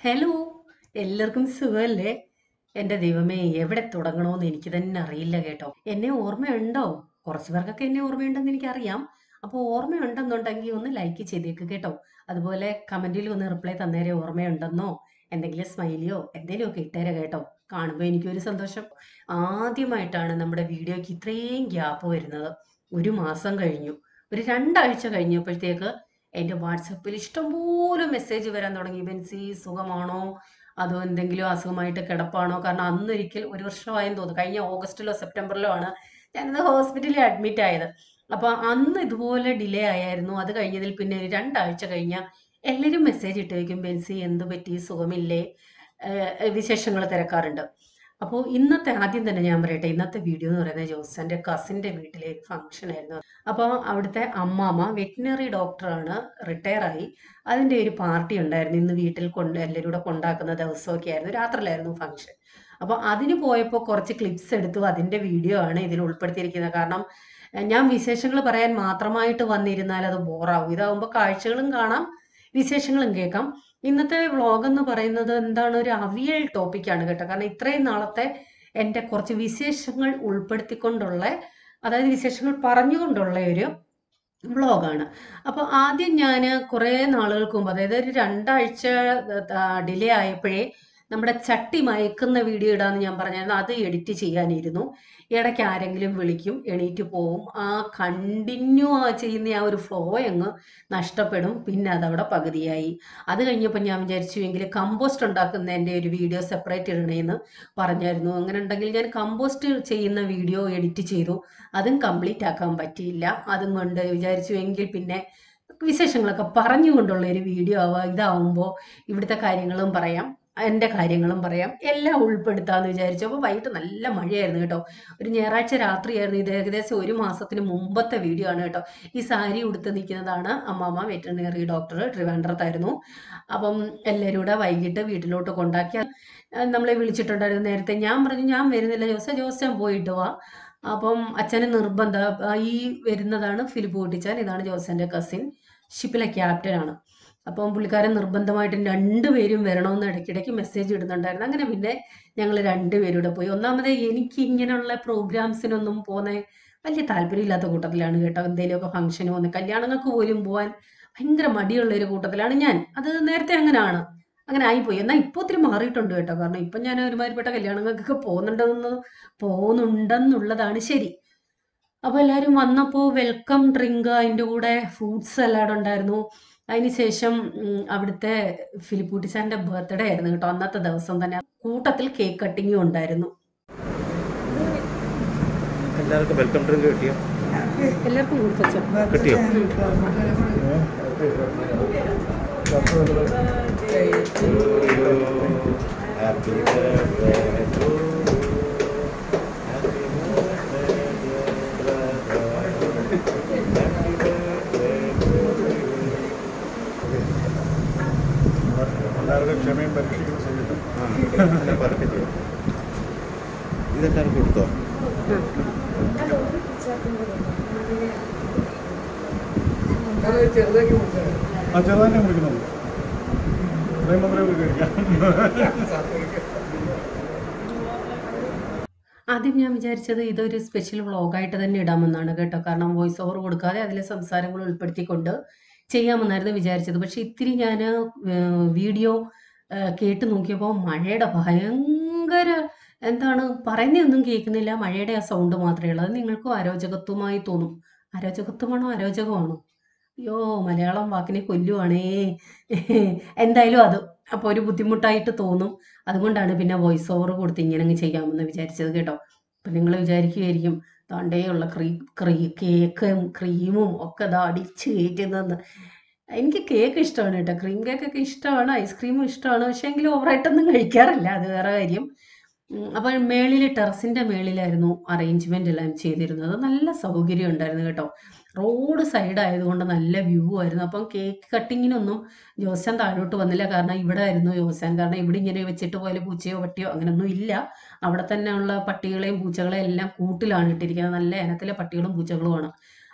Hello എല്ലാവർക്കും സുഖമല്ലേ എൻ്റെ ദൈവമേ എവിടെ തുടങ്ങണമെന്ന് എനിക്ക് തന്നെ അറിയില്ല കേട്ടോ എന്നെ ഓർമ്മയുണ്ടോ കുറച്ച് പേർക്കൊക്കെ എന്നെ ഓർമ്മയുണ്ടെന്ന് എനിക്കറിയാം അപ്പോൾ ഓർമ്മയുണ്ടെന്നുണ്ടെങ്കിൽ ഒന്ന് ലൈക്ക് ചെയ്തേക്ക് കേട്ടോ അതുപോലെ കമൻറ്റിൽ ഒന്ന് റിപ്ലൈ തന്നേരെ ഓർമ്മയുണ്ടെന്നോ എന്തെങ്കിലും സ്മൈലിയോ എന്തെങ്കിലുമൊക്കെ ഇട്ടേരെ കേട്ടോ കാണുമ്പോൾ എനിക്കൊരു സന്തോഷം ആദ്യമായിട്ടാണ് നമ്മുടെ വീഡിയോയ്ക്ക് ഇത്രയും ഗ്യാപ്പ് വരുന്നത് ഒരു മാസം കഴിഞ്ഞു ഒരു രണ്ടാഴ്ച കഴിഞ്ഞപ്പോഴത്തേക്ക് എൻ്റെ വാട്സപ്പിൽ ഇഷ്ടംപോലെ മെസ്സേജ് വരാൻ തുടങ്ങി ബെൻസി സുഖമാണോ അതോ എന്തെങ്കിലും അസുഖമായിട്ട് കിടപ്പാണോ കാരണം അന്നൊരിക്കൽ ഒരു വർഷമായെന്ന് തോന്നുന്നു കഴിഞ്ഞ ഓഗസ്റ്റിലോ സെപ്റ്റംബറിലോ ആണ് ഞാനിന്ന് ഹോസ്പിറ്റലിൽ അഡ്മിറ്റ് ആയത് അപ്പോൾ അന്ന് ഇതുപോലെ ഡിലേ ആയായിരുന്നു അത് കഴിഞ്ഞതിൽ പിന്നെ ഒരു രണ്ടാഴ്ച കഴിഞ്ഞ എല്ലാവരും മെസ്സേജ് ഇട്ട് വയ്ക്കും ബെൻസി എന്ത് പറ്റി സുഖമില്ലേ വിശേഷങ്ങൾ തിരക്കാറുണ്ട് അപ്പോൾ ഇന്നത്തെ ആദ്യം തന്നെ ഞാൻ പറയട്ടെ ഇന്നത്തെ വീഡിയോ എന്ന് പറയുന്നത് ജോസന്റെ കസിന്റെ വീട്ടിലെ ഫംഗ്ഷൻ ആയിരുന്നു അപ്പോൾ അവിടുത്തെ അമ്മാമ്മ വെറ്റിനറി ഡോക്ടറാണ് റിട്ടയർ ആയി അതിൻ്റെ ഒരു പാർട്ടി ഉണ്ടായിരുന്നു ഇന്ന് വീട്ടിൽ കൊണ്ട് എല്ലാവരും കൂടെ കൊണ്ടാക്കുന്ന ദിവസമൊക്കെ ആയിരുന്നു രാത്രിയിലായിരുന്നു ഫംഗ്ഷൻ അപ്പോൾ അതിന് പോയപ്പോൾ കുറച്ച് ക്ലിപ്സ് എടുത്തു അതിൻ്റെ വീഡിയോ ആണ് ഇതിൽ ഉൾപ്പെടുത്തിയിരിക്കുന്നത് കാരണം എഹ്, ഞാൻ വിശേഷങ്ങൾ പറയാൻ മാത്രമായിട്ട് വന്നിരുന്നാൽ അത് ബോറാവും ഇതാവുമ്പോൾ കാഴ്ചകളും കാണാം വിശേഷങ്ങളും കേൾക്കാം ഇന്നത്തെ വ്ളോഗ് എന്ന് പറയുന്നത് എന്താണ് ഒരു അവിയൽ ടോപ്പിക്കാണ് കേട്ടോ കാരണം ഇത്രയും നാളത്തെ എൻ്റെ കുറച്ച് വിശേഷങ്ങൾ ഉൾപ്പെടുത്തിക്കൊണ്ടുള്ള അതായത് വിശേഷങ്ങൾ പറഞ്ഞുകൊണ്ടുള്ള ഒരു വ്ളോഗാണ് അപ്പോൾ ആദ്യം ഞാൻ കുറേ നാളുകൾക്ക് മുമ്പ് അതായത് ഒരു രണ്ടാഴ്ച ഡിലേ ആയപ്പോഴേ നമ്മുടെ ചട്ടി മയക്കുന്ന വീഡിയോ ഇടാന്ന് ഞാൻ പറഞ്ഞായിരുന്നു അത് എഡിറ്റ് ചെയ്യാനിരുന്നു ഇടയ്ക്ക് ആരെങ്കിലും വിളിക്കും എണീറ്റ് പോവും ആ കണ്ടിന്യൂ ആ ചെയ്യുന്ന ആ ഒരു ഫ്ലോ അങ്ങ് നഷ്ടപ്പെടും പിന്നെ അതവിടെ പകുതിയായി അത് കഴിഞ്ഞപ്പോൾ ഞാൻ വിചാരിച്ചു എങ്കിൽ കമ്പോസ്റ്റ് ഉണ്ടാക്കുന്നതിൻ്റെ ഒരു വീഡിയോ സെപ്പറേറ്റ് ഇടണേന്ന് പറഞ്ഞായിരുന്നു അങ്ങനെ ഉണ്ടെങ്കിൽ ഞാൻ കമ്പോസ്റ്റ് ചെയ്യുന്ന വീഡിയോ എഡിറ്റ് ചെയ്തു അതും കംപ്ലീറ്റ് ആക്കാൻ പറ്റിയില്ല അതും കൊണ്ട് വിചാരിച്ചു എങ്കിൽ പിന്നെ വിശേഷങ്ങളൊക്കെ പറഞ്ഞുകൊണ്ടുള്ള ഒരു വീഡിയോ ആവുക ഇതാവുമ്പോൾ ഇവിടുത്തെ കാര്യങ്ങളും പറയാം എൻ്റെ കാര്യങ്ങളും പറയാം എല്ലാം ഉൾപ്പെടുത്താമെന്ന് വിചാരിച്ചു അപ്പോൾ വൈകിട്ട് നല്ല മഴയായിരുന്നു കേട്ടോ ഒരു ഞായറാഴ്ച രാത്രിയായിരുന്നു ഇത് ഏകദേശം ഒരു മാസത്തിന് മുമ്പത്തെ വീഡിയോ ആണ് കേട്ടോ ഈ സാരി ഉടുത്ത് നിൽക്കുന്നതാണ് അമ്മാമ്മ വെറ്ററിനറി ഡോക്ടർ ട്രിവാൻഡ്രത്തായിരുന്നു അപ്പം എല്ലാവരും കൂടെ വൈകിട്ട് വീട്ടിലോട്ട് കൊണ്ടാക്കി അഹ് നമ്മളെ വിളിച്ചിട്ടുണ്ടായിരുന്നു നേരത്തെ ഞാൻ പറഞ്ഞു ഞാൻ വരുന്നില്ല ജോസ ജോസൻ പോയിട്ട് വാ അപ്പം അച്ഛന് നിർബന്ധ ആ, ഈ വരുന്നതാണ് ഫിലിപ്പ് കുട്ടിച്ചാൻ ഇതാണ് ജോസന്റെ കസിൻ ഷിപ്പിലെ ക്യാപ്റ്റനാണ് അപ്പം പുള്ളിക്കാരൻ നിർബന്ധമായിട്ടും രണ്ടുപേരും വരണമെന്ന് ഇടയ്ക്കിടയ്ക്ക് മെസ്സേജ് ഇടുന്നുണ്ടായിരുന്നു അങ്ങനെ പിന്നെ ഞങ്ങൾ രണ്ടുപേരും കൂടെ പോയി ഒന്നാമത് എനിക്ക് ഇങ്ങനെയുള്ള പ്രോഗ്രാംസിനൊന്നും പോകുന്ന വലിയ താല്പര്യമില്ലാത്ത കൂട്ടത്തിലാണ് കേട്ടോ എന്തെങ്കിലുമൊക്കെ ഫംഗ്ഷന് പോകുന്നത് കല്യാണങ്ങൾക്ക് പോലും പോകാൻ ഭയങ്കര മടിയുള്ള ഒരു കൂട്ടത്തിലാണ് ഞാൻ അത് നേരത്തെ അങ്ങനെയാണ് അങ്ങനെ ആയിപ്പോയി എന്നാൽ ഇപ്പോൾ ഒത്തിരി മാറിയിട്ടുണ്ട് കേട്ടോ കാരണം ഇപ്പം ഞാൻ ഒരുമാതിരിപ്പെട്ട കല്യാണങ്ങൾക്കൊക്കെ പോകുന്നുണ്ടെന്ന് പോകുന്നുണ്ടെന്നുള്ളതാണ് ശരി അപ്പോൾ എല്ലാവരും വന്നപ്പോൾ വെൽക്കം ഡ്രിങ്ക് അതിൻ്റെ കൂടെ ഫ്രൂട്ട് സലാഡ് ഉണ്ടായിരുന്നു അതിനുശേഷം ഉം, അവിടുത്തെ ഫിലിപ്പൂട്ടിച്ചാൻ്റെ ബർത്ത്ഡേ ആയിരുന്നു കേട്ടോ അന്നത്തെ ദിവസം തന്നെ കൂട്ടത്തിൽ കേക്ക് കട്ടിങ്ങും ഉണ്ടായിരുന്നു എല്ലാവർക്കും വെൽക്കം ഡ്രിങ്ക് കിട്ടിയോ എല്ലാവർക്കും കൊടുത്തോ കിട്ടിയോ happy birthday to happy birthday happy birthday എല്ലാവരുടെയും ക്ഷമയും പരീക്ഷിക്കുന്ന സമയത്ത് ആ പറഞ്ഞു ഇതെല്ലാവർക്കും കൊടുത്തോ ആ ചെറുതാനെ മുറിക്കുന്നുള്ളൂ ഇത്രയും മാത്രമേ ഉള്ളൂ കഴിക്കാം ആദ്യം ഞാൻ വിചാരിച്ചത് ഇതൊരു സ്പെഷ്യൽ വ്ളോഗായിട്ട് തന്നെ ഇടാമെന്നാണ് കേട്ടോ കാരണം വോയിസ് ഓവർ കൊടുക്കാതെ അതിലെ സംസാരങ്ങൾ ഉൾപ്പെടുത്തിക്കൊണ്ട് ചെയ്യാമെന്നായിരുന്നു വിചാരിച്ചത് പക്ഷെ ഇത്തിരി ഞാൻ വീഡിയോ കേട്ട് നോക്കിയപ്പോൾ മഴയുടെ ഭയങ്കര എന്താണ് പറയുന്നതൊന്നും കേൾക്കുന്നില്ല മഴയുടെ ആ സൗണ്ട് മാത്രമേ ഉള്ളൂ അത് നിങ്ങൾക്കും അരോചകത്വമായി തോന്നും അരോചകത്വമാണോ അരോചകമാണോ അയ്യോ മലയാളം വാക്കിനെ കൊല്ലുവാണേ എന്തായാലും അത് അപ്പോൾ ഒരു ബുദ്ധിമുട്ടായിട്ട് തോന്നും അതുകൊണ്ടാണ് പിന്നെ വോയിസ് ഓവർ കൊടുത്ത് ഇങ്ങനെ അങ്ങ് ചെയ്യാമെന്ന് വിചാരിച്ചത് കേട്ടോ അപ്പം നിങ്ങൾ വിചാരിക്കുമായിരിക്കും താണ്ടേയുള്ള ക്രീ ക്രീ കേക്കും ക്രീമും ഒക്കെ ഇതാ അടിച്ച് കയറ്റുന്നതെന്ന് എനിക്ക് കേക്ക് ഇഷ്ടമാണ് കേട്ടോ ക്രീം കേക്കൊക്കെ ഇഷ്ടമാണ് ഐസ്ക്രീമും ഇഷ്ടമാണ് പക്ഷേ എങ്കിലും ഓവറായിട്ടൊന്നും കഴിക്കാറില്ല അത് വേറെ കാര്യം ഉം, അപ്പോൾ മേളിൽ ടെറസിൻ്റെ മേളിലായിരുന്നു അറേഞ്ച്മെൻ്റ് എല്ലാം ചെയ്തിരുന്നത് നല്ല സൗകര്യം ഉണ്ടായിരുന്നു കേട്ടോ റോഡ് സൈഡ് ആയതുകൊണ്ട് നല്ല വ്യൂ ആയിരുന്നു അപ്പം കേക്ക് കട്ടിങ്ങിനൊന്നും ജോസാൻ താഴോട്ട് വന്നില്ല കാരണം ഇവിടെ ആയിരുന്നു ജോസാൻ കാരണം ഇവിടെ ഇങ്ങനെ വെച്ചിട്ട് പോലെ പൂച്ചയോ പട്ടിയോ അങ്ങനെയൊന്നും ഇല്ല അവിടെ തന്നെ ഉള്ള പട്ടികളെയും പൂച്ചകളെയും എല്ലാം കൂട്ടിലാണ് ഇട്ടിരിക്കുന്നത് നല്ല ഇനത്തിലെ പട്ടികളും പൂച്ചകളുമാണ്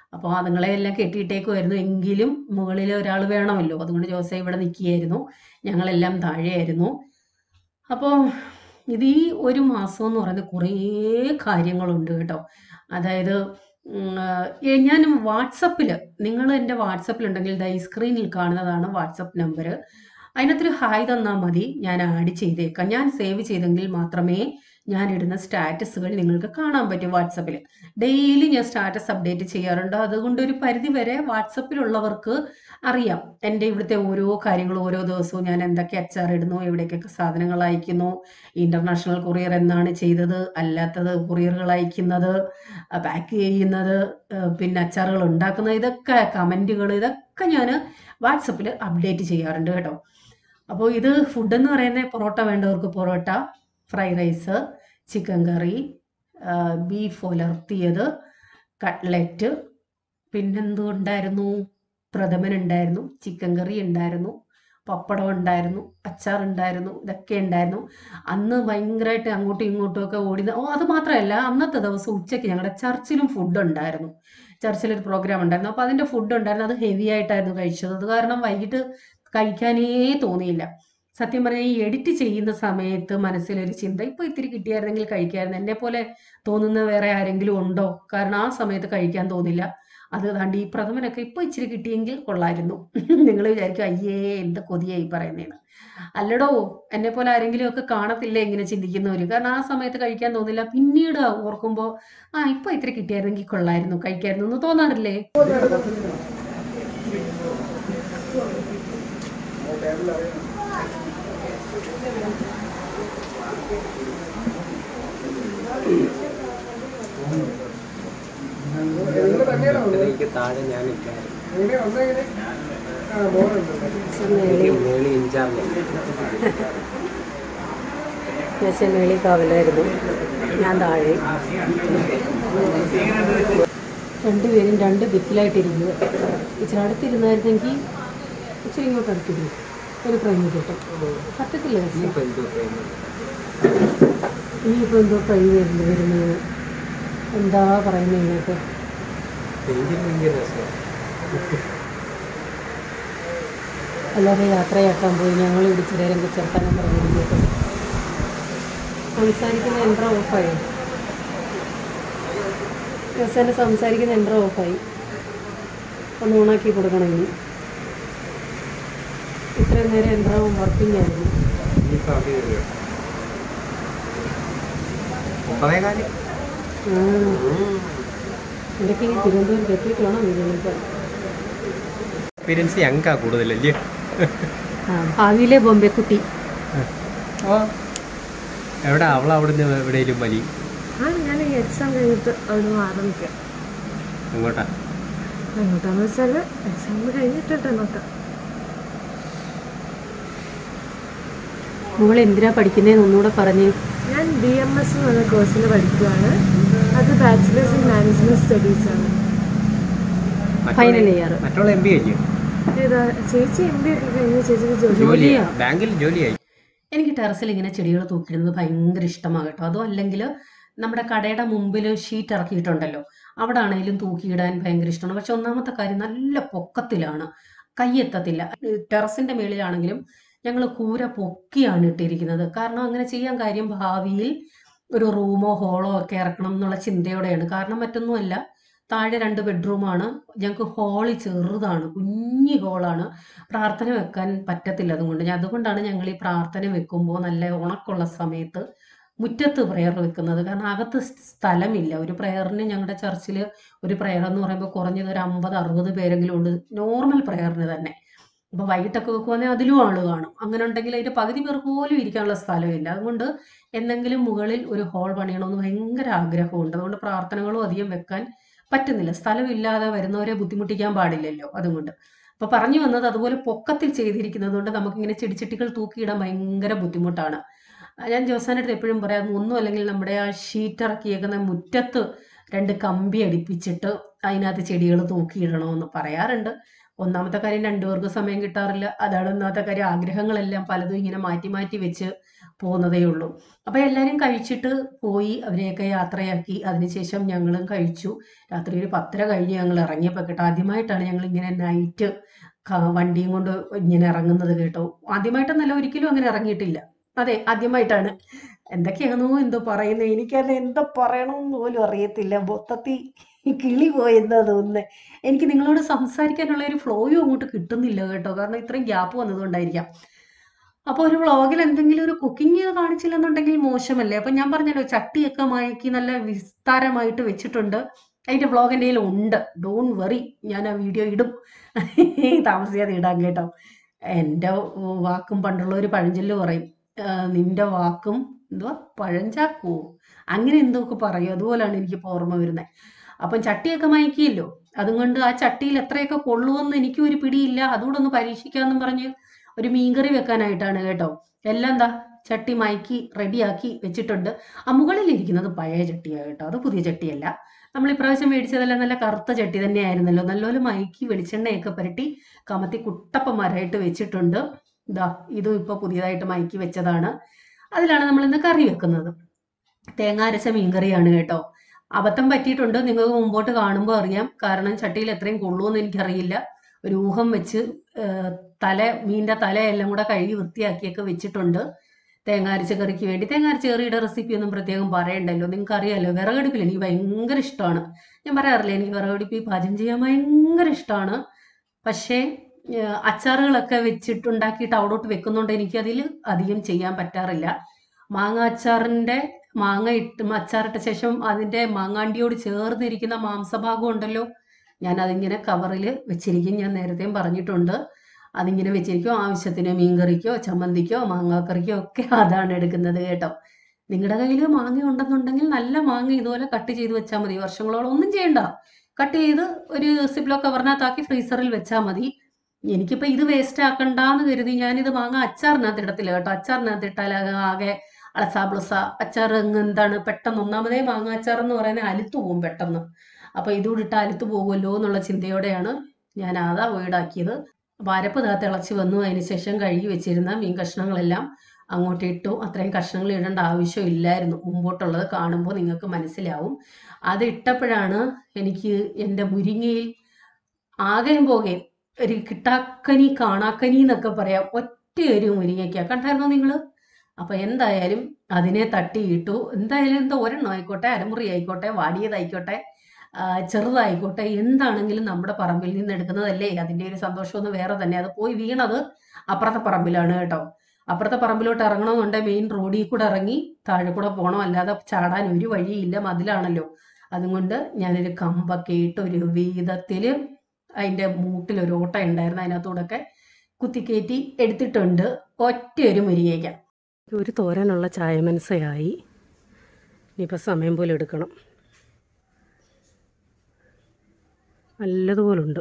അപ്പോൾ അതുങ്ങളെ എല്ലാം കെട്ടിയിട്ടേക്കുമായിരുന്നു എങ്കിലും മുകളിൽ ഒരാൾ വേണമല്ലോ അതുകൊണ്ട് ജോസെ ഇവിടെ നിൽക്കുകയായിരുന്നു ഞങ്ങളെല്ലാം താഴെയായിരുന്നു അപ്പോൾ ഇത് ഈ ഒരു മാസം എന്ന് പറയുന്നത് കുറേ കാര്യങ്ങളുണ്ട് കേട്ടോ അതായത് ഉം, ഏ, ഞാൻ വാട്സപ്പിൽ നിങ്ങൾ എൻ്റെ വാട്സപ്പിലുണ്ടെങ്കിൽ ദാ ഈ സ്ക്രീനിൽ കാണുന്നതാണ് വാട്സപ്പ് നമ്പർ അതിനകത്തൊരു ഹായ് തന്നാൽ മതി ഞാൻ ആഡ് ചെയ്തേക്കാം ഞാൻ സേവ് ചെയ്തെങ്കിൽ മാത്രമേ ഞാൻ ഇടുന്ന സ്റ്റാറ്റസുകൾ നിങ്ങൾക്ക് കാണാൻ പറ്റും വാട്സപ്പിൽ ഡെയിലി ഞാൻ സ്റ്റാറ്റസ് അപ്ഡേറ്റ് ചെയ്യാറുണ്ട് അതുകൊണ്ട് ഒരു പരിധി വരെ വാട്സപ്പിലുള്ളവർക്ക് അറിയാം എൻ്റെ ഇവിടുത്തെ ഓരോ കാര്യങ്ങളും ഓരോ ദിവസവും ഞാൻ എന്തൊക്കെ അച്ചാർ ഇടുന്നു എവിടേക്കൊക്കെ സാധനങ്ങൾ അയക്കുന്നു ഇൻ്റർനാഷണൽ കൊറിയർ എന്നാണ് ചെയ്തത് അല്ലാത്തത് കൊറിയറുകൾ അയക്കുന്നത് പാക്ക് ചെയ്യുന്നത് ആ, പിന്നെ അച്ചാറുകൾ ഉണ്ടാക്കുന്നത് ഇതൊക്കെ കമൻറ്റുകൾ ഇതൊക്കെ ഞാൻ വാട്സപ്പിൽ അപ്ഡേറ്റ് ചെയ്യാറുണ്ട് കേട്ടോ അപ്പോൾ ഇത് ഫുഡ് എന്ന് പറയുന്നത് പൊറോട്ട വേണ്ടവർക്ക് parotta fry rice chicken curry beef ഉലർത്തിയത് കട്ട്ലറ്റ് പിന്നെന്തോ ഉണ്ടായിരുന്നു പ്രഥമൻ ഉണ്ടായിരുന്നു ചിക്കൻ കറി ഉണ്ടായിരുന്നു പപ്പടം ഉണ്ടായിരുന്നു അച്ചാർ ഉണ്ടായിരുന്നു ഇതൊക്കെ ഉണ്ടായിരുന്നു അന്ന് ഭയങ്കരമായിട്ട് അങ്ങോട്ടും ഇങ്ങോട്ടും ഒക്കെ ഓടി ഓ അത് മാത്രമല്ല അന്നത്തെ ദിവസം ഉച്ചയ്ക്ക് ഞങ്ങളുടെ ചർച്ചിലും ഫുഡ് ഉണ്ടായിരുന്നു ചർച്ചിലൊരു പ്രോഗ്രാം ഉണ്ടായിരുന്നു അപ്പോൾ അതിൻ്റെ ഫുഡ് ഉണ്ടായിരുന്നു അത് ഹെവി ആയിട്ടായിരുന്നു കഴിച്ചത് അത് കാരണം വൈകിട്ട് കഴിക്കാനേ തോന്നിയില്ല സത്യം പറഞ്ഞാൽ ഈ എഡിറ്റ് ചെയ്യുന്ന സമയത്ത് മനസ്സിലൊരു ചിന്ത ഇപ്പോൾ ഇത്തിരി കിട്ടിയായിരുന്നെങ്കിൽ കഴിക്കാമായിരുന്നു എന്നെ പോലെ തോന്നുന്ന വേറെ ആരെങ്കിലും ഉണ്ടോ കാരണം ആ സമയത്ത് കഴിക്കാൻ തോന്നില്ല അത് താണ്ട് ഈ പ്രഥമനൊക്കെ ഇപ്പോൾ ഇച്ചിരി കിട്ടിയെങ്കിൽ കൊള്ളായിരുന്നു നിങ്ങൾ വിചാരിക്കും അയ്യേ എന്ത് കൊതിയായി പറയുന്നതെന്ന് അല്ലടോ എന്നെ പോലെ ആരെങ്കിലും ഒക്കെ കാണത്തില്ലേ ഇങ്ങനെ ചിന്തിക്കുന്നവര് കാരണം ആ സമയത്ത് കഴിക്കാൻ തോന്നില്ല പിന്നീട് ഓർക്കുമ്പോൾ ആ ഇപ്പോൾ ഇത്തിരി കിട്ടിയായിരുന്നെങ്കിൽ കൊള്ളായിരുന്നു കഴിക്കായിരുന്നു എന്ന് തോന്നാറില്ലേ എനിക്ക് താഴെ ഞാൻ മേളി ഇൻചാർജ് ഞാൻ മേളി കാവലായിരുന്നു ഞാൻ താഴെ രണ്ടുപേരും രണ്ട് ദിക്കിലായിട്ടിരിക്കുക ഇച്ചിരി അടുത്തിരുന്നായിരുന്നെങ്കിൽ ഇച്ചിരി ഇങ്ങോട്ട് അടുത്തിരുന്നു ഒരു ഫ്രൈ കിട്ടും പറ്റത്തില്ല രസം. ഇനിയിപ്പോൾ എന്തോ ഇനിയിപ്പോൾ എന്തോ ഫ്രൈ വരുന്നു വരുന്നത് എന്താ പറയുന്നത് ഇങ്ങോട്ട് പെയിൻറ്റിങ് ഭയങ്കര രസമാണ് എല്ലാവരും യാത്രയാക്കാൻ പോയി ഞങ്ങൾ ഇടിച്ചു നേരം ചെറുത്താനും പറഞ്ഞിരിക്കും സംസാരിക്കുന്ന യന്ത്രം ഓഫായി ദിവസേന സംസാരിക്കുന്ന യന്ത്രം ഓഫായി ഒന്ന് ഓണാക്കി കൊടുക്കണം ഇനി ഇത്രയും നേരം യന്ത്രം വർക്കിംഗ് ആയിരുന്നു ഇനിയിപ്പോൾ അവിടെ വരിക ഒമ്പതേ കാലം ആ ഇടയ്ക്ക് ഇനി തിരുവനന്തപുരത്ത് എത്തിയിട്ട് വേണം വീടുകളിൽ എക്സ്പീരിയൻസ് ഞങ്ങൾക്കാ കൂടുതലല്ലേ ആ ഭാവിയിലെ ബോംബെ കുട്ടി ഓ എവിടെ അവൾ അവിടുന്ന് എവിടെയെങ്കിലും വലി ആ ഞാൻ ഈ എക്സാം കഴിഞ്ഞിട്ട് അവിടെ മാറി നിൽക്കാം അങ്ങോട്ടാ എങ്ങോട്ടാന്ന് വെച്ചാൽ എക്സാം കഴിഞ്ഞിട്ടിട്ട് എങ്ങോട്ടാ മോൾ എന്തിനാ പഠിക്കുന്നതെന്ന് ഒന്നുകൂടെ പറഞ്ഞ് ഞാൻ ബി എം എസ് എന്ന് പറഞ്ഞ കോഴ്സിൽ പഠിക്കുകയാണ് അത് ബാച്ചിലേഴ്സ് ഇൻ മാനേജ്മെന്റ് സ്റ്റഡീസ് ആണ് ഫൈനൽ ഇയർ മറ്റുള്ള എം ബി കഴിഞ്ഞു ഏതാ ചേച്ചി എം ബി ഒക്കെ കഴിഞ്ഞ് ചേച്ചിക്ക് ജോലി ജോലി ജോലിയാ? ബാങ്കിൽ ജോലിയായി എനിക്ക് ടെറസിൽ ഇങ്ങനെ ചെടികൾ തൂക്കിയിടുന്നത് ഭയങ്കര ഇഷ്ടമാണ് കേട്ടോ അതും അല്ലെങ്കിൽ നമ്മുടെ കടയുടെ മുമ്പിൽ ഷീറ്റ് ഇറക്കിയിട്ടുണ്ടല്ലോ അവിടെ ആണെങ്കിലും തൂക്കിയിടാൻ ഭയങ്കര ഇഷ്ടമാണ് പക്ഷെ ഒന്നാമത്തെ കാര്യം നല്ല പൊക്കത്തിലാണ് കൈയെത്തത്തില്ല ടെറസിന്റെ മേളിലാണെങ്കിലും ഞങ്ങൾ കൂര പൊക്കിയാണ് ഇട്ടിരിക്കുന്നത് കാരണം അങ്ങനെ ചെയ്യാൻ കാര്യം ഭാവിയിൽ ഒരു റൂമോ ഹോളോ ഒക്കെ ഇറക്കണം എന്നുള്ള ചിന്തയോടെയാണ് കാരണം മറ്റൊന്നുമല്ല താഴെ രണ്ട് ബെഡ്റൂമാണ് ഞങ്ങൾക്ക് ഹോള് ചെറുതാണ് കുഞ്ഞി ഹോളാണ് പ്രാർത്ഥന വെക്കാൻ പറ്റത്തില്ല അതുകൊണ്ട് ഞാൻ അതുകൊണ്ടാണ് ഞങ്ങൾ ഈ പ്രാർത്ഥന വെക്കുമ്പോൾ നല്ല ഉണക്കുള്ള സമയത്ത് മുറ്റത്ത് പ്രയർ വെക്കുന്നത് കാരണം അകത്ത് സ്ഥലമില്ല ഒരു പ്രയറിന് ഞങ്ങളുടെ ചർച്ചിൽ ഒരു പ്രയർ എന്ന് പറയുമ്പോൾ കുറഞ്ഞത് ഒരു അമ്പത് അറുപത് പേരെങ്കിലും ഉണ്ട് നോർമൽ പ്രയറിന് തന്നെ അപ്പോൾ വൈകിട്ടൊക്കെ വെക്കുവാണെങ്കിൽ അതിലും ആൾ കാണും അങ്ങനെ ഉണ്ടെങ്കിൽ അതിൻ്റെ പകുതി പേർ പോലും ഇരിക്കാനുള്ള സ്ഥലമില്ല അതുകൊണ്ട് എന്തെങ്കിലും മുകളിൽ ഒരു ഹോൾ പണിയണമെന്ന് ഭയങ്കര ആഗ്രഹമുണ്ട് അതുകൊണ്ട് പ്രാർത്ഥനകളും അധികം വെക്കാൻ പറ്റുന്നില്ല സ്ഥലമില്ലാതെ വരുന്നവരെ ബുദ്ധിമുട്ടിക്കാൻ പാടില്ലല്ലോ അതുകൊണ്ട് അപ്പോൾ പറഞ്ഞു വന്നത് അതുപോലെ പൊക്കത്തിൽ ചെയ്തിരിക്കുന്നത് കൊണ്ട് നമുക്കിങ്ങനെ ചെടിച്ചട്ടികൾ തൂക്കിയിടാൻ ഭയങ്കര ബുദ്ധിമുട്ടാണ് ആ, ഞാൻ ജോസാൻ്റെ അടുത്ത് എപ്പോഴും പറയാം ഒന്നും അല്ലെങ്കിൽ നമ്മുടെ ആ ഷീറ്റ് ഇറക്കിയേക്കുന്ന മുറ്റത്ത് രണ്ട് കമ്പി അടിപ്പിച്ചിട്ട് അതിനകത്ത് ചെടികൾ തൂക്കിയിടണമെന്ന് പറയാറുണ്ട് ഒന്നാമത്തെ കാര്യം രണ്ടുപേർക്ക് സമയം കിട്ടാറില്ല അതാണ് ഒന്നാമത്തെ കാര്യം ആഗ്രഹങ്ങളെല്ലാം പലതും ഇങ്ങനെ മാറ്റി മാറ്റി വെച്ച് പോകുന്നതേ ഉള്ളൂ അപ്പോൾ എല്ലാവരും കഴിച്ചിട്ട് പോയി അവരെയൊക്കെ യാത്രയാക്കി അതിനുശേഷം ഞങ്ങളും കഴിച്ചു രാത്രി ഒരു പത്തര കഴിഞ്ഞ് ഞങ്ങൾ ഇറങ്ങിയപ്പോൾ കേട്ടോ ആദ്യമായിട്ടാണ് ഞങ്ങൾ ഇങ്ങനെ നൈറ്റ് വണ്ടിയും കൊണ്ട് ഇങ്ങനെ ഇറങ്ങുന്നത് കേട്ടോ ആദ്യമായിട്ടൊന്നല്ല ഒരിക്കലും അങ്ങനെ ഇറങ്ങിയിട്ടില്ല അതെ ആദ്യമായിട്ടാണ് എന്തൊക്കെയാണോ എന്തോ പറയുന്നത് എനിക്കത് എന്തോ പറയണമെന്ന് പോലും അറിയത്തില്ല മൊത്തത്തിൽ കിളി പോയെന്നാ തോന്നുന്നത് എനിക്ക് നിങ്ങളോട് സംസാരിക്കാനുള്ള ഒരു ഫ്ലോയും അങ്ങോട്ട് കിട്ടുന്നില്ല കേട്ടോ കാരണം ഇത്രയും ഗ്യാപ്പ് വന്നതുകൊണ്ടായിരിക്കാം അപ്പോൾ ഒരു വ്ളോഗിൽ എന്തെങ്കിലും ഒരു കുക്കിംഗ് കാണിച്ചില്ലെന്നുണ്ടെങ്കിൽ മോശമല്ലേ അപ്പം ഞാൻ പറഞ്ഞല്ലോ ചട്ടിയൊക്കെ മയക്കി നല്ല വിസ്താരമായിട്ട് വെച്ചിട്ടുണ്ട് അതിൻ്റെ വ്ളോഗ് എൻ്റെ കയ്യിൽ ഉണ്ട് ഡോൺ വെറി ഞാൻ ആ വീഡിയോ ഇടും താമസിയാതെ ഇടാം കേട്ടോ എൻ്റെ വാക്കും പണ്ടുള്ള ഒരു പഴഞ്ചൊല്ല് പറയും ആ, നിന്റെ വാക്കും എന്തുവാ പഴഞ്ചാക്കോ അങ്ങനെ എന്തൊക്കെ പറയും അതുപോലാണ് എനിക്കിപ്പോൾ ഓർമ്മ വരുന്നത് അപ്പം ചട്ടിയൊക്കെ മയക്കിയല്ലോ അതുകൊണ്ട് ആ ചട്ടിയിൽ എത്രയൊക്കെ കൊള്ളുമെന്ന് എനിക്കും ഒരു പിടിയില്ല അതുകൂടെ ഒന്ന് പരീക്ഷിക്കാമെന്നും പറഞ്ഞ് ഒരു മീൻകറി വെക്കാനായിട്ടാണ് കേട്ടോ എല്ലാം എന്താ ചട്ടി മയക്കി റെഡിയാക്കി വെച്ചിട്ടുണ്ട് ആ മുകളിലിരിക്കുന്നത് പഴയ ചട്ടിയാണ് കേട്ടോ അത് പുതിയ ചട്ടിയല്ല നമ്മൾ ഇപ്രാവശ്യം മേടിച്ചതെല്ലാം നല്ല കറുത്ത ചട്ടി തന്നെയായിരുന്നല്ലോ നല്ലപോലെ മയക്കി വെളിച്ചെണ്ണയൊക്കെ പുരട്ടി കമത്തി കുട്ടപ്പന്മാരായിട്ട് വെച്ചിട്ടുണ്ട് ഇതാ ഇതും ഇപ്പോൾ പുതിയതായിട്ട് മയക്കി വെച്ചതാണ് അതിലാണ് നമ്മൾ ഇന്ന് കറി വെക്കുന്നത് തേങ്ങ അരച്ച മീൻകറിയാണ് കേട്ടോ അബദ്ധം പറ്റിയിട്ടുണ്ട് നിങ്ങൾക്ക് മുമ്പോട്ട് കാണുമ്പോൾ അറിയാം കാരണം ചട്ടിയിൽ എത്രയും കൊള്ളുമെന്ന് എനിക്കറിയില്ല ഒരു ഊഹം വെച്ച് ഏഹ്, തല മീനിന്റെ തല എല്ലാം കൂടെ കഴുകി വൃത്തിയാക്കിയൊക്കെ വെച്ചിട്ടുണ്ട് തേങ്ങ അരച്ച കറിക്ക് വേണ്ടി തേങ്ങ അരച്ച കറിയുടെ റെസിപ്പി ഒന്നും പ്രത്യേകം പറയണ്ടല്ലോ നിങ്ങൾക്ക് അറിയാലോ വിറകടുപ്പിൽ എനിക്ക് ഭയങ്കര ഇഷ്ടമാണ് ഞാൻ പറയാറില്ല എനിക്ക് വിറകടുപ്പിൽ പാചകം ചെയ്യാൻ ഭയങ്കര ഇഷ്ടമാണ് പക്ഷേ ഏഹ്, അച്ചാറുകളൊക്കെ വെച്ചിട്ട് ഉണ്ടാക്കിയിട്ട് അവിടോട്ട് വെക്കുന്നുണ്ട് എനിക്കതിൽ അധികം ചെയ്യാൻ പറ്റാറില്ല മാങ്ങ അച്ചാറിന്റെ മാങ്ങ ഇട്ട് അച്ചാറിട്ട ശേഷം അതിന്റെ മാങ്ങാണ്ടിയോട് ചേർന്നിരിക്കുന്ന മാംസഭാഗം ഉണ്ടല്ലോ ഞാൻ അതിങ്ങനെ കവറിൽ വെച്ചിരിക്കും ഞാൻ നേരത്തെയും പറഞ്ഞിട്ടുണ്ട് അതിങ്ങനെ വെച്ചിരിക്കും ആവശ്യത്തിന് മീൻകറിക്കോ ചമ്മന്തിക്കോ മാങ്ങാക്കറിക്കോ ഒക്കെ അതാണ് എടുക്കുന്നത് കേട്ടോ നിങ്ങളുടെ കയ്യിൽ മാങ്ങ ഉണ്ടെന്നുണ്ടെങ്കിൽ നല്ല മാങ്ങ ഇതുപോലെ കട്ട് ചെയ്ത് വെച്ചാൽ മതി വർഷങ്ങളോളം ഒന്നും ചെയ്യണ്ട കട്ട് ചെയ്ത് ഒരു സിപ്ലോ കവറിനകത്താക്കി ഫ്രീസറിൽ വെച്ചാൽ മതി എനിക്കിപ്പോൾ ഇത് വേസ്റ്റ് ആക്കണ്ടെന്ന് കരുതി ഞാനിത് മാങ്ങ അച്ചാറിനകത്ത് ഇടത്തില്ല കേട്ടോ അച്ചാറിനകത്ത് ഇട്ടാൽ അത് ആകെ അളസാബ്ലസ അച്ചാർ അങ്ങ് എന്താണ് പെട്ടെന്ന് ഒന്നാമതേ മാങ്ങ അച്ചാർ എന്ന് പറയുന്നത് അലുത്തു പോകും പെട്ടെന്ന് അപ്പോൾ ഇതുകൂടി ഇട്ട് അലുത്തു പോകുമല്ലോ എന്നുള്ള ചിന്തയോടെയാണ് ഞാൻ അതാ വീടാക്കിയത് അപ്പോൾ അരപ്പ് താ തിളച്ച് വന്നു അതിന് ശേഷം കഴുകി വെച്ചിരുന്ന മീൻ കഷ്ണങ്ങളെല്ലാം അങ്ങോട്ട് ഇട്ടു അത്രയും കഷ്ണങ്ങൾ ഇടേണ്ട ആവശ്യമില്ലായിരുന്നു മുമ്പോട്ടുള്ളത് കാണുമ്പോൾ നിങ്ങൾക്ക് മനസ്സിലാവും അത് ഇട്ടപ്പോഴാണ് എനിക്ക് എൻ്റെ മുരിങ്ങയിൽ ആകെയും പോകുകയും ഒരു കിട്ടാക്കനി കാണാക്കനി എന്നൊക്കെ പറയാം ഒറ്റ ഒരു മുരിങ്ങയ്ക്ക കണ്ടായിരുന്നോ നിങ്ങൾ അപ്പോൾ എന്തായാലും അതിനെ തട്ടിയിട്ടു എന്തായാലും എന്താ ഒരെണ്ണം ആയിക്കോട്ടെ അരമുറി ആയിക്കോട്ടെ വാടിയതായിക്കോട്ടെ ആ, ചെറുതായിക്കോട്ടെ എന്താണെങ്കിലും നമ്മുടെ പറമ്പിൽ നിന്ന് എടുക്കുന്നതല്ലേ അതിൻ്റെ ഒരു സന്തോഷമൊന്നും വേറെ തന്നെ അത് പോയി വീണത് അപ്പുറത്തെ പറമ്പിലാണ് കേട്ടോ അപ്പുറത്തെ പറമ്പിലോട്ട് ഇറങ്ങണമെന്നുണ്ടെങ്കിൽ മെയിൻ റോഡിൽ കൂടെ ഇറങ്ങി താഴെ കൂടെ പോകണം അല്ലാതെ ചാടാൻ ഒരു വഴിയില്ല മതിലാണല്ലോ അതുകൊണ്ട് ഞാനൊരു കമ്പൊക്കെ ഇട്ട് ഒരു വിധത്തിൽ അതിൻ്റെ മൂട്ടിൽ ഒരു ഓട്ട ഉണ്ടായിരുന്നു അതിനകത്തൂടെയൊക്കെ കുത്തിക്കയറ്റി എടുത്തിട്ടുണ്ട് ഒറ്റ ഒരു മുരിങ്ങയ്ക്ക ഒരു തോരനുള്ള ചായ മനസ്സയായി ഇനിയിപ്പോൾ സമയം പോലെ എടുക്കണം നല്ലതുപോലുണ്ട്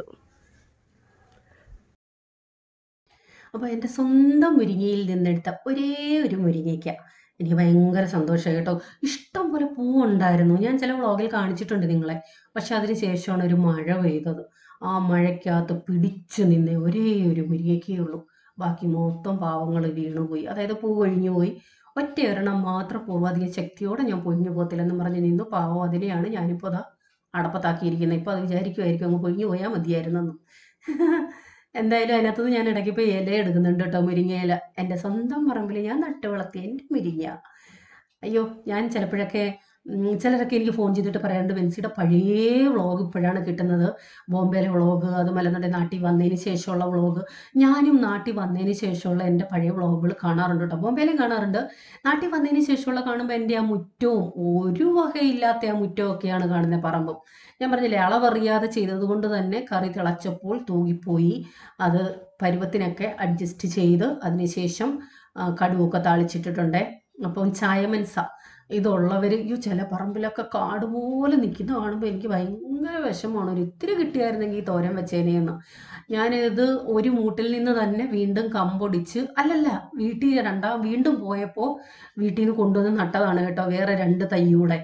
അപ്പോൾ എൻ്റെ സ്വന്തം മുരിങ്ങയിൽ നിന്നെടുത്ത ഒരേ ഒരു മുരിങ്ങയ്ക്ക എനിക്ക് ഭയങ്കര സന്തോഷമായി കേട്ടോ ഇഷ്ടം പോലെ പൂവുണ്ടായിരുന്നു ഞാൻ ചില വ്ളോഗിൽ കാണിച്ചിട്ടുണ്ട് നിങ്ങളെ പക്ഷെ അതിന് ശേഷമാണ് ഒരു മഴ പെയ്തത് ആ മഴയ്ക്കകത്ത് പിടിച്ചു നിന്ന ഒരേ ഒരു മുരിങ്ങയ്ക്കേ ഉള്ളൂ ബാക്കി മൊത്തം പാവങ്ങൾ വീണുപോയി അതായത് പൂ കൊഴിഞ്ഞു പോയി ഒറ്റ ഒരെണ്ണം മാത്രം പൂർവാധിക ശക്തിയോടെ ഞാൻ പൊഴിഞ്ഞു പോകത്തില്ലെന്ന് പറഞ്ഞ് നിന്നു പാവം അതിനെയാണ് ഞാനിപ്പോൾ അതാ അടപ്പത്താക്കിയിരിക്കുന്നത് ഇപ്പോൾ അത് വിചാരിക്കുമായിരിക്കും അങ്ങ് പൊഴിഞ്ഞു പോയാൽ മതിയായിരുന്നെന്ന് എന്തായാലും അതിനകത്തുനിന്ന് ഞാൻ ഇടയ്ക്ക് ഇപ്പോൾ ഇല എടുക്കുന്നുണ്ട് കേട്ടോ മുരിങ്ങയില എൻ്റെ സ്വന്തം പറമ്പിൽ ഞാൻ നട്ട് വളർത്തിയ എൻ്റെ മുരിങ്ങ അയ്യോ ഞാൻ ചിലപ്പോഴൊക്കെ ഉം, ചിലരൊക്കെ എനിക്ക് ഫോൺ ചെയ്തിട്ട് പറയാറുണ്ട് ബെൻസിയുടെ പഴയ വ്ളോഗ് ഇപ്പോഴാണ് കിട്ടുന്നത് ബോംബെയിലെ വ്ളോഗ് അതുമല്ലെന്നുണ്ടെങ്കിൽ നാട്ടിൽ വന്നതിന് ശേഷമുള്ള വ്ളോഗ് ഞാനും നാട്ടിൽ വന്നതിന് ശേഷമുള്ള എൻ്റെ പഴയ വ്ളോഗുകൾ കാണാറുണ്ട് കേട്ടോ ബോംബെയിലും കാണാറുണ്ട് നാട്ടിൽ വന്നതിന് ശേഷമുള്ള കാണുമ്പോൾ എൻ്റെ ആ മുറ്റവും ഒരു വകയില്ലാത്ത ആ മുറ്റവും ഒക്കെയാണ് കാണുന്നത് പറമ്പും ഞാൻ പറഞ്ഞില്ലേ അളവറിയാതെ ചെയ്തത് കൊണ്ട് തന്നെ കറി തിളച്ചപ്പോൾ തൂകിപ്പോയി അത് പരുവത്തിനൊക്കെ അഡ്ജസ്റ്റ് ചെയ്ത് അതിനുശേഷം ആ, കടുവൊക്കെ താളിച്ചിട്ടിട്ടുണ്ട് അപ്പം ചായമൻസ ഇതുള്ളവർ ഈ ചില പറമ്പിലൊക്കെ കാട് പോലെ നിൽക്കുന്ന കാണുമ്പോൾ എനിക്ക് ഭയങ്കര വിഷമമാണ് ഒരു ഇത്തിരി കിട്ടിയായിരുന്നെങ്കിൽ ഈ തോരൻ വെച്ചേനെയെന്ന് ഞാനിത് ഒരു മൂട്ടിൽ നിന്ന് തന്നെ വീണ്ടും കമ്പൊടിച്ച് അല്ലല്ല വീട്ടിൽ രണ്ടാം വീണ്ടും പോയപ്പോൾ വീട്ടിൽ നിന്ന് കൊണ്ടുവന്ന് നട്ടതാണ് കേട്ടോ വേറെ രണ്ട് തൈയൂടെ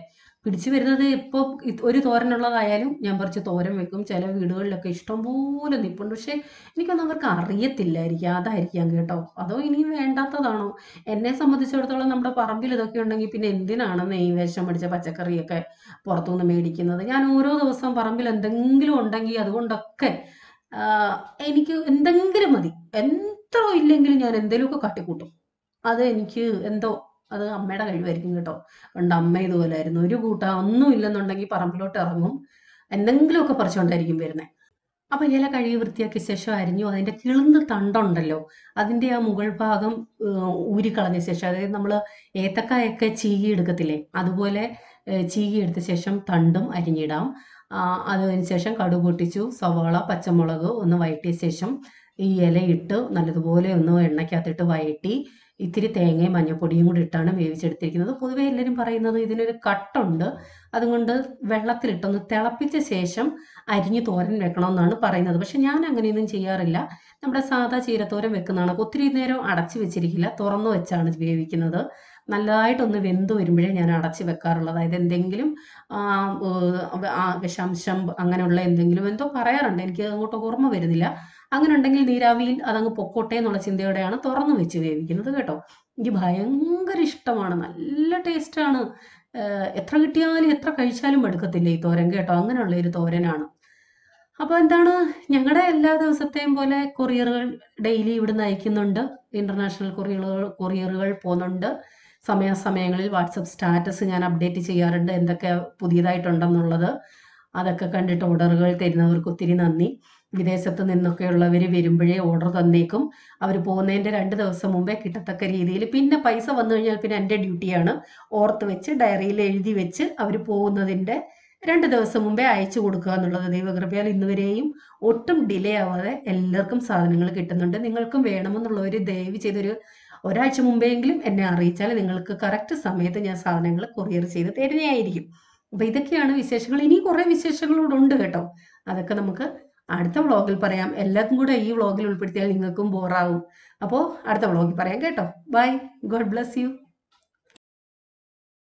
പിടിച്ചു വരുന്നത് ഇപ്പോൾ ഒരു തോരനുള്ളതായാലും ഞാൻ പറിച്ച് തോരൻ വെക്കും ചില വീടുകളിലൊക്കെ ഇഷ്ടംപോലെ നിൽപ്പുണ്ട് പക്ഷേ എനിക്കൊന്നും അവർക്ക് അറിയത്തില്ലായിരിക്കും അതായിരിക്കാം കേട്ടോ അതോ ഇനിയും വേണ്ടാത്തതാണോ എന്നെ സംബന്ധിച്ചിടത്തോളം നമ്മുടെ പറമ്പിൽ ഇതൊക്കെ ഉണ്ടെങ്കിൽ പിന്നെ എന്തിനാണ് നെയ് വിഷം അടിച്ച പച്ചക്കറിയൊക്കെ പുറത്തുനിന്ന് മേടിക്കുന്നത് ഞാൻ ഓരോ ദിവസവും പറമ്പിൽ എന്തെങ്കിലും ഉണ്ടെങ്കിൽ അതുകൊണ്ടൊക്കെ ആ, എനിക്ക് എന്തെങ്കിലും മതി എത്ര ഇല്ലെങ്കിലും ഞാൻ എന്തെങ്കിലുമൊക്കെ കാട്ടിക്കൂട്ടും അത് എനിക്ക് എന്തോ അത് അമ്മയുടെ കഴിവായിരിക്കും കേട്ടോ പണ്ട് അമ്മ ഇതുപോലായിരുന്നു ഒരു കൂട്ടം ഒന്നും ഇല്ലെന്നുണ്ടെങ്കിൽ പറമ്പിലോട്ട് ഇറങ്ങും എന്തെങ്കിലുമൊക്കെ പറിച്ചുകൊണ്ടായിരിക്കും വരുന്നത് അപ്പം ഇല കഴുകി വൃത്തിയാക്കിയ ശേഷം അരിഞ്ഞു അതിൻ്റെ കിളുന്ന തണ്ടുണ്ടല്ലോ അതിൻ്റെ ആ മുകൾ ഭാഗം ഏഹ്, ഊരിക്കളഞ്ഞ ശേഷം അതായത് നമ്മൾ ഏത്തക്കായൊക്കെ ചീകി എടുക്കത്തില്ലേ അതുപോലെ ഏഹ്, ചീകി എടുത്ത ശേഷം തണ്ടും അരിഞ്ഞിടാം ആ, അതിന് ശേഷം കടുക് പൊട്ടിച്ചു സവാള പച്ചമുളക് ഒന്ന് വഴറ്റിയ ശേഷം ഈ ഇലയിട്ട് നല്ലതുപോലെ ഒന്ന് എണ്ണയ്ക്കകത്തിട്ട് വഴറ്റി ഇത്തിരി തേങ്ങയും മഞ്ഞൾപ്പൊടിയും കൂടി ഇട്ടാണ് വേവിച്ചെടുത്തിരിക്കുന്നത് പൊതുവേ എല്ലാവരും പറയുന്നത് ഇതിനൊരു കട്ടുണ്ട് അതുകൊണ്ട് വെള്ളത്തിലിട്ടൊന്ന് തിളപ്പിച്ച ശേഷം അരിഞ്ഞ് തോരൻ വെക്കണമെന്നാണ് പറയുന്നത് പക്ഷെ ഞാൻ അങ്ങനെയൊന്നും ചെയ്യാറില്ല നമ്മുടെ സാധാ ചീരത്തോരൻ വെക്കുന്നതാണ് ഒത്തിരി നേരം അടച്ചു വെച്ചിരിക്കില്ല തുറന്നു വെച്ചാണ് വേവിക്കുന്നത് നല്ലതായിട്ടൊന്ന് വെന്ത് വരുമ്പോഴേ ഞാൻ അടച്ച് വെക്കാറുള്ളത് അതായത് എന്തെങ്കിലും ആ, ഏഹ്, ആ വിഷാംശം അങ്ങനെയുള്ള എന്തെങ്കിലും എന്തോ പറയാറുണ്ട് എനിക്ക് അങ്ങോട്ട് ഓർമ്മ വരുന്നില്ല അങ്ങനെ ഉണ്ടെങ്കിൽ നീരാവിയിൽ അതങ്ങ് പൊക്കോട്ടെ എന്നുള്ള ചിന്തയോടെയാണ് തുറന്നു വെച്ച് വേവിക്കുന്നത് കേട്ടോ എനിക്ക് ഭയങ്കര ഇഷ്ടമാണ് നല്ല ടേസ്റ്റാണ് എത്ര കിട്ടിയാലും എത്ര കഴിച്ചാലും മടുക്കത്തില്ല ഈ തോരൻ കേട്ടോ അങ്ങനെയുള്ള ഒരു തോരനാണ് അപ്പോൾ എന്താണ് ഞങ്ങളുടെ എല്ലാ ദിവസത്തെയും പോലെ കൊറിയറുകൾ ഡെയിലി ഇവിടുന്ന് അയക്കുന്നുണ്ട് ഇൻ്റർനാഷണൽ കൊറിയറുകൾ കൊറിയറുകൾ പോകുന്നുണ്ട് സമയാസമയങ്ങളിൽ വാട്സപ്പ് സ്റ്റാറ്റസ് ഞാൻ അപ്ഡേറ്റ് ചെയ്യാറുണ്ട് എന്തൊക്കെ പുതിയതായിട്ടുണ്ടെന്നുള്ളത് അതൊക്കെ കണ്ടിട്ട് ഓർഡറുകൾ തരുന്നവർക്ക് ഒത്തിരി നന്ദി വിദേശത്ത് നിന്നൊക്കെയുള്ളവർ വരുമ്പോഴേ ഓർഡർ തന്നേക്കും അവർ പോകുന്നതിൻ്റെ രണ്ട് ദിവസം മുമ്പേ കിട്ടത്തക്ക രീതിയിൽ പിന്നെ പൈസ വന്നു കഴിഞ്ഞാൽ പിന്നെ എൻ്റെ ഡ്യൂട്ടിയാണ് ഓർത്ത് വെച്ച് ഡയറിയിൽ എഴുതി വെച്ച് അവർ പോകുന്നതിൻ്റെ രണ്ട് ദിവസം മുമ്പേ അയച്ചു കൊടുക്കുക എന്നുള്ളത് ദൈവകൃപയാൽ ഇന്നുവരെയും ഒട്ടും ഡിലേ ആവാതെ എല്ലാവർക്കും സാധനങ്ങൾ കിട്ടുന്നുണ്ട് നിങ്ങൾക്കും വേണമെന്നുള്ളവർ ദയവ് ചെയ്തൊരു ഒരാഴ്ച മുമ്പെങ്കിലും എന്നെ അറിയിച്ചാൽ നിങ്ങൾക്ക് കറക്റ്റ് സമയത്ത് ഞാൻ സാധനങ്ങൾ കൊറിയർ ചെയ്ത് തരുന്നതായിരിക്കും അപ്പോൾ ഇതൊക്കെയാണ് വിശേഷങ്ങൾ ഇനി കുറേ വിശേഷങ്ങളോടുണ്ട് കേട്ടോ അതൊക്കെ നമുക്ക് അടുത്ത വ്ളോഗിൽ പറയാം എല്ലാവർക്കും കൂടെ ഈ വ്ളോഗിൽ ഉൾപ്പെടുത്തിയാൽ നിങ്ങൾക്കും ബോറാവും അപ്പോൾ അടുത്ത വ്ളോഗിൽ പറയാം കേട്ടോ ബൈ ഗോഡ് ബ്ലെസ് യു